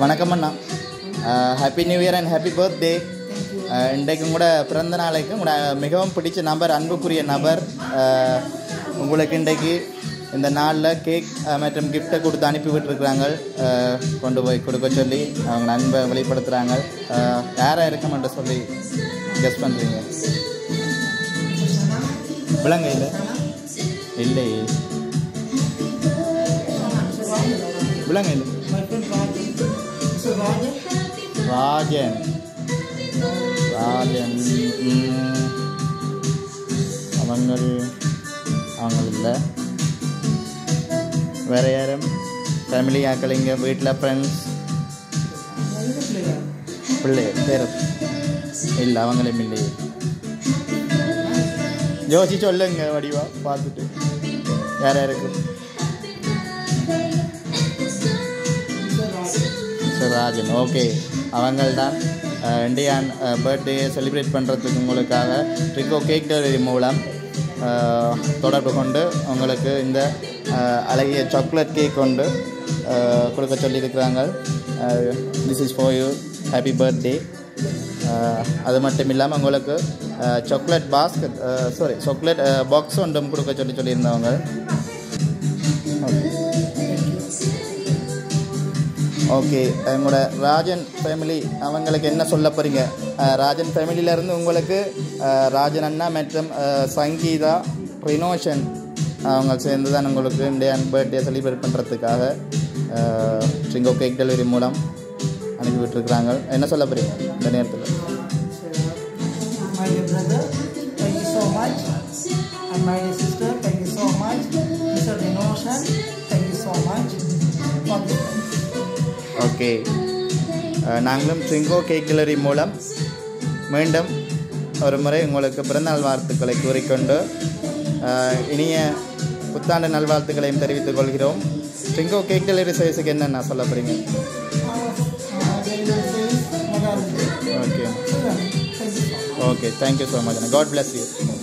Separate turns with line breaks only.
வணக்கம் அண்ணா happy new year and happy birthday இன்றைக்கும் கூட பிறந்த நாளைக்கு உங்களோட மிகவும் பிடிச்ச நபர் அன்புக்குரிய நபர் அஹ், உங்களுக்கு இன்றைக்கு இந்த நாளில் கேக் அஹ், மற்றும் கிஃப்ட்டை கொடுத்து அனுப்பி விட்டுருக்குறாங்க அஹ், கொண்டு போய் கொடுக்க சொல்லி அவங்க அன்பை வெளிப்படுத்துகிறாங்க யாராக இருக்கமென்று சொல்லி கெஸ் பண்ணுறீங்க விலங்கு இல்லை இல்லையே விலங்கு இல்லை
My friend Rajan. So Rajan,
Rajan Rajan ம், அவங்கள் அவங்க இல்லை வேற யாரும் ஃபேமிலி ஆக்களிங்க வீட்டில் ஃப்ரெண்ட்ஸ் பிள்ளை பேர் இல்லை அவங்களும் இல்லையே ஜோசி சொல்லுங்க வடிவா பார்த்துட்டு யார் யாருக்கு சார் ராஜன் ஓகே அவங்கள்தான் இண்டியான் பர்த்டே செலிப்ரேட் பண்ணுறதுக்கு உங்களுக்காக ட்ரிகோ கேக் டெலிவரி மூலம் அஹ், தொடர்பு கொண்டு உங்களுக்கு இந்த அஹ், அழகிய சாக்லேட் கேக் கொண்டு அஹ், கொடுக்க சொல்லியிருக்கிறாங்க this is for you happy birthday அது மட்டும் இல்லாமல் உங்களுக்கு chocolate basket sorry chocolate box ஒன்றும் கொடுக்க சொல்லி சொல்லியிருந்தவங்க ஓகே எங்களோட ராஜன் ஃபேமிலி அவங்களுக்கு என்ன சொல்ல போகிறீங்க ராஜன் ஃபேமிலியிலேருந்து உங்களுக்கு அஹ், ராஜன் அண்ணா மற்றும் அஹ், சங்கீதா ரினோஷன் அவங்க சேர்ந்து தான் உங்களுக்கு இந்தியன் பர்த்டே செலிப்ரேட் பண்ணுறதுக்காக ட்ரிங்கோ கேக் டெலிவரி மூலம் அனுப்பி விட்டுருக்குறாங்க என்ன சொல்ல போகிறீங்க இந்த நேரத்தில்
my dear brother, thank you so much. And my dear sister, thank you so much. Mr. Denoshan, thank you so much. God bless you.
Okay அஹ், நாங்களும் ட்ரிங்கோ கேக் டெலிவரி மூலம் மீண்டும் ஒரு முறை உங்களுக்கு பிறந்தநாள் வாழ்த்துக்களை கூறிக்கொண்டு அஹ், இனிய புத்தாண்டு நல்வாழ்த்துக்களையும் தெரிவித்துக் கொள்கிறோம் ட்ரிங்கோ கேக் டெலிவரி சர்வீஸுக்கு என்னென்ன சொல்ல போகிறீங்க
Uh, very well says, Madam.
Okay
Thank you so much.
Okay thank you so much God bless you